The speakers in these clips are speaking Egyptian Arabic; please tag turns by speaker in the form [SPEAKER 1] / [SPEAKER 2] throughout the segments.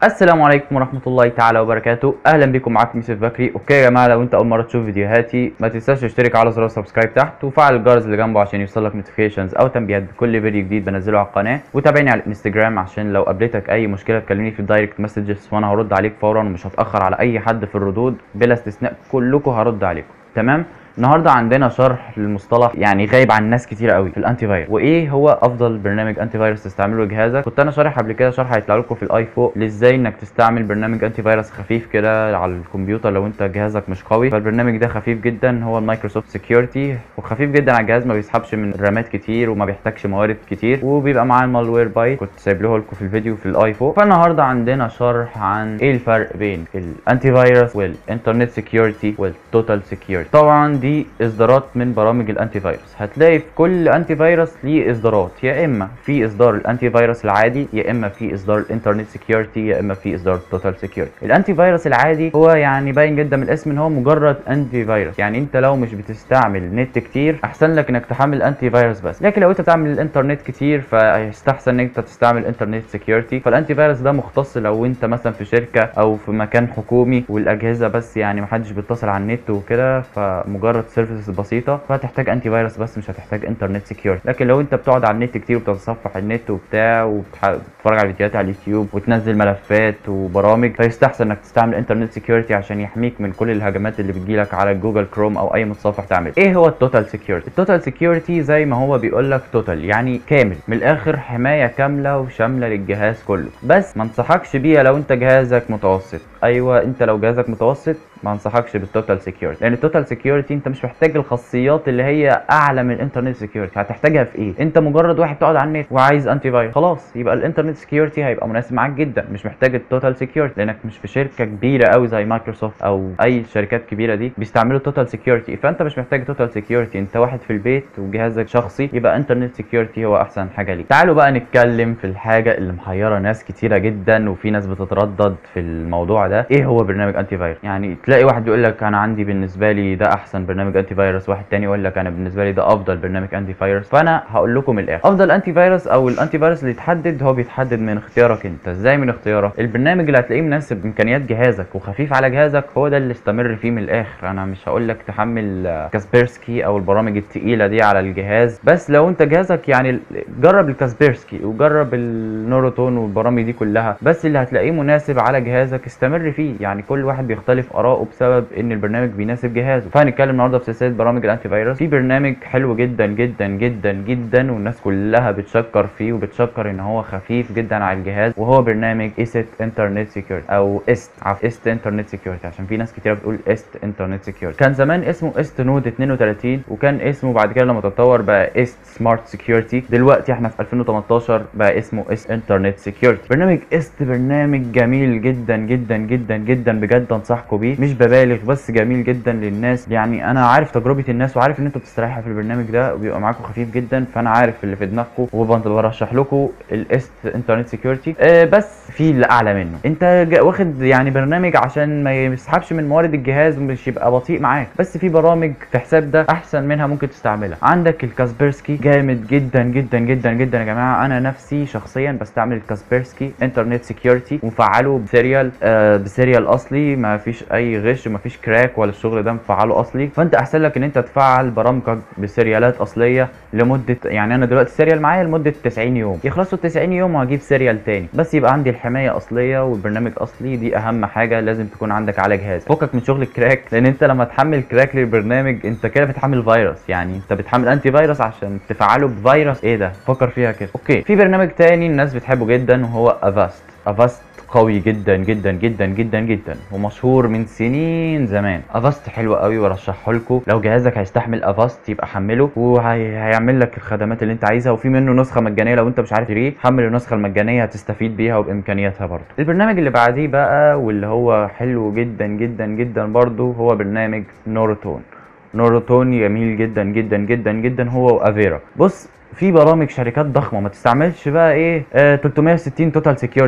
[SPEAKER 1] السلام عليكم ورحمة الله تعالى وبركاته أهلا بكم معاكم يوسف بكري أوكي يا جماعة لو أنت أول مرة تشوف فيديوهاتي ما تنساش تشترك على زرار سبسكرايب تحت وفعل الجرس اللي جنبه عشان يوصلك نوتيفيكيشنز أو تنبيهات بكل فيديو جديد بنزله على القناة وتابعني على الانستجرام عشان لو قابلتك أي مشكلة تكلمني في الدايركت مسجز وأنا هرد عليك فورا ومش هتأخر على أي حد في الردود بلا استثناء كلكم هرد عليكم تمام النهارده عندنا شرح للمصطلح يعني غايب عن ناس كتير قوي في الانتي فايروس وايه هو افضل برنامج انتي فايروس تستعمله لجهازك كنت انا شارح قبل كده شرح هيطلع لكم في الاي فوق لازاي انك تستعمل برنامج انتي فايروس خفيف كده على الكمبيوتر لو انت جهازك مش قوي فالبرنامج ده خفيف جدا هو المايكروسوفت سكيورتي وخفيف جدا على الجهاز ما بيسحبش من الرامات كتير وما بيحتاجش موارد كتير وبيبقى معاه المالوير بايت كنت سايب لكم في الفيديو في الاي فوق فالنهارده عندنا شرح عن ايه الفرق بين الانتي فايروس والانترنت سكيورتي والتوتال سكيورتي طبعا دي اصدارات من برامج الانتي فايروس هتلاقي في كل انتي فايروس ليه اصدارات يا اما في اصدار الانتي فايروس العادي يا اما في اصدار الانترنت سكيورتي يا اما في اصدار التوتال سكيورتي الانتي فايروس العادي هو يعني باين جدا من الاسم ان هو مجرد انتي فايروس يعني انت لو مش بتستعمل نت كتير احسن لك انك تحمل انتي فايروس بس لكن لو انت بتعمل الانترنت كتير فيستحسن انك انت تستعمل انترنت سكيورتي فالانتي فايروس ده مختص لو انت مثلا في شركه او في مكان حكومي والاجهزه بس يعني محدش بيتصل على النت وكده فمجرد سيرفيسز بسيطه فهتحتاج انتي فايروس بس مش هتحتاج انترنت سكيورتي لكن لو انت بتقعد على النت كتير وبتتصفح النت وبتاع وبتتفرج على فيديوهات على اليوتيوب وتنزل ملفات وبرامج فيستحسن انك تستعمل انترنت سكيورتي عشان يحميك من كل الهجمات اللي بتجيلك على جوجل كروم او اي متصفح تعمل ايه هو التوتال سكيورتي التوتال سكيورتي زي ما هو بيقول لك توتال يعني كامل من الاخر حمايه كامله وشامله للجهاز كله بس ما انصحكش بيها لو انت جهازك متوسط ايوه انت لو جهازك متوسط ما انصحكش بالتوتال سكيورتي لان التوتال سكيورتي انت مش محتاج الخاصيات اللي هي اعلى من الانترنت سكيورتي هتحتاجها في ايه انت مجرد واحد تقعد على النت وعايز انتي فايروس خلاص يبقى الانترنت سكيورتي هيبقى مناسب معاك جدا مش محتاج التوتال سكيورتي لانك مش في شركه كبيره قوي زي مايكروسوفت او اي شركات كبيره دي بيستعملوا التوتال سكيورتي فانت مش محتاج توتال سكيورتي انت واحد في البيت وجهازك شخصي يبقى انترنت سكيورتي هو احسن حاجه ليك تعالوا بقى نتكلم في الحاجه اللي محيره ناس كتيره جدا وفي ناس بتتردد في الموضوع ده ايه هو برنامج انتي فايروس يعني تلاقي واحد يقول لك انا عندي بالنسبه لي ده احسن برنامج انتي فايروس واحد تاني يقول لك انا بالنسبه لي ده افضل برنامج انتي فايروس فانا هقول لكم الاخر افضل انتي فايروس او الانتي فايروس اللي يتحدد هو بيتحدد من اختيارك انت ازاي من اختيارك البرنامج اللي هتلاقيه مناسب امكانيات جهازك وخفيف على جهازك هو ده اللي استمر فيه من الاخر انا مش هقول لك تحمل كاسبيرسكي او البرامج التقيله دي على الجهاز بس لو انت جهازك يعني جرب الكاسبيرسكي وجرب النوروتون والبرامج دي كلها بس اللي هتلاقيه مناسب على جهازك استمر فيه يعني كل واحد بيختلف اراءه بسبب ان البرنامج بيناسب جهازه فهنتكلم النهارده في سلسله برامج الانتي فايروس في برنامج حلو جدا جدا جدا جدا والناس كلها بتشكر فيه وبتشكر ان هو خفيف جدا على الجهاز وهو برنامج ايست انترنت سكيورتي او است عفوا است انترنت سكيورتي عشان في ناس كتير بتقول است انترنت سكيورتي كان زمان اسمه است نود 32 وكان اسمه بعد كده لما تطور بقى است سمارت سكيورتي دلوقتي احنا في 2018 بقى اسمه است انترنت سكيورتي برنامج است برنامج جميل جدا جدا جدا جدا بجد انصحكم بيه مش ببالغ بس جميل جدا للناس يعني انا عارف تجربه الناس وعارف ان انتوا بتستريحوا في البرنامج ده وبيبقى معاكم خفيف جدا فانا عارف اللي في دماغكم وبرشح لكم الاست انترنت سكيورتي آه بس في اللي اعلى منه انت واخد يعني برنامج عشان ما يسحبش من موارد الجهاز ومش يبقى بطيء معاك بس في برامج في حساب ده احسن منها ممكن تستعملها عندك الكاسبيرسكي جامد جدا جدا جدا جدا يا جماعه انا نفسي شخصيا بستعمل الكاسبيرسكي انترنت سكيورتي ومفعله بسيريال آه بسيريال اصلي ما فيش اي غش ما فيش كراك ولا الشغل ده مفعله اصلي فانت احسن لك ان انت تفعل برامجك بسيريالات اصليه لمده يعني انا دلوقتي السيريال معايا لمده 90 يوم يخلصوا 90 يوم وهجيب سيريال تاني بس يبقى عندي الحمايه اصليه والبرنامج اصلي دي اهم حاجه لازم تكون عندك على جهازك فكك من شغل الكراك لان انت لما تحمل كراك للبرنامج انت كده بتحمل فيروس يعني انت بتحمل انتي فيروس عشان تفعله بفيروس ايه ده فكر فيها كده اوكي في برنامج تاني الناس بتحبه جدا وهو افاست افاست قوي جدا جدا جدا جدا جدا ومشهور من سنين زمان افاست حلو قوي وارشحه لكم لو جهازك هيستحمل افاست يبقى حمله وهيعمل لك الخدمات اللي انت عايزها وفي منه نسخه مجانيه لو انت مش عارف تشتريه حمل النسخه المجانيه هتستفيد بيها وبامكانياتها برضه البرنامج اللي بعديه بقى واللي هو حلو جدا جدا جدا برضه هو برنامج نورتون نورتون جميل جدا جدا جدا جدا هو وافيرا بص في برامج شركات ضخمه ما تستعملش بقى ايه آه 360 توتال سكيورتي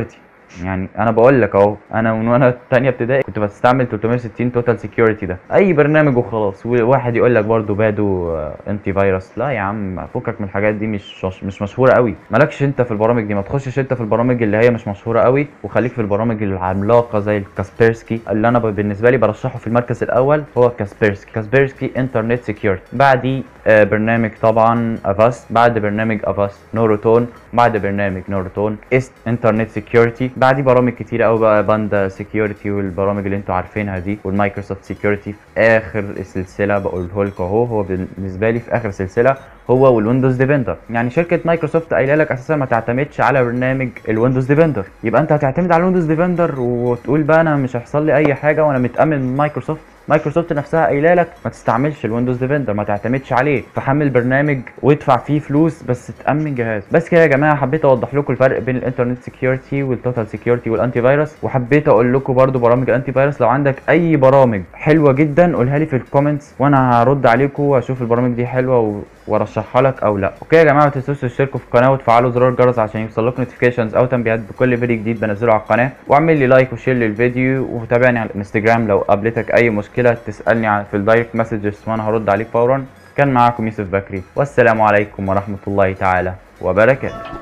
[SPEAKER 1] يعني انا بقول لك اهو انا من وانا تانية ابتدائي كنت بستعمل 360 توتال سكيورتي ده اي برنامج وخلاص وواحد يقول لك برضو بادو انتي فيروس لا يا عم فكك من الحاجات دي مش مش مشهوره قوي مالكش انت في البرامج دي ما تخشش انت في البرامج اللي هي مش مشهوره قوي وخليك في البرامج العملاقه زي الكاسبيرسكي اللي انا ب- بالنسبه لي برشحه في المركز الاول هو كاسبيرسكي كاسبيرسكي انترنت سكيورتي بعديه آه، برنامج طبعا افاست بعد برنامج افاست نوروتون بعد برنامج نوروتون است انترنت سكيورتي بعديه برامج كتير قوي بقى باندا سكيورتي والبرامج اللي انتوا عارفينها دي والمايكروسوفت سكيورتي في اخر السلسله بقوله لكم اهو هو بالنسبه لي في اخر سلسله هو والويندوز ديفندر يعني شركه مايكروسوفت قايله لك اساسا ما تعتمدش على برنامج الويندوز ديفندر يبقى انت هتعتمد على الويندوز ديفندر وتقول بقى انا مش هيحصل لي اي حاجه وانا متامن من مايكروسوفت مايكروسوفت نفسها قايله لك ما تستعملش الويندوز ديفندر ما تعتمدش عليه فحمل برنامج وادفع فيه فلوس بس تامن جهاز بس كده يا جماعه حبيت اوضح لكم الفرق بين الانترنت سكيورتي والتوتال سكيورتي والانتي فيروس وحبيت اقول لكم برضو برامج الانتي فيروس لو عندك اي برامج حلوه جدا قولها لي في الكومنتس وانا هرد عليكم واشوف البرامج دي حلوه و... وارشحها لك او لا اوكي يا جماعه ما تنسوش تشتركوا في القناه وتفعلوا زرار الجرس عشان يوصل لكم نوتيفيكيشنز او تنبيهات بكل فيديو جديد بنزله على القناه واعمل لي لايك وشير للفيديو وتابعني على الانستجرام لو قابلتك اي مشكله تسالني على- في الدايركت مسجز وانا هرد عليك فورا كان معاكم يوسف بكري والسلام عليكم ورحمه الله تعالى وبركاته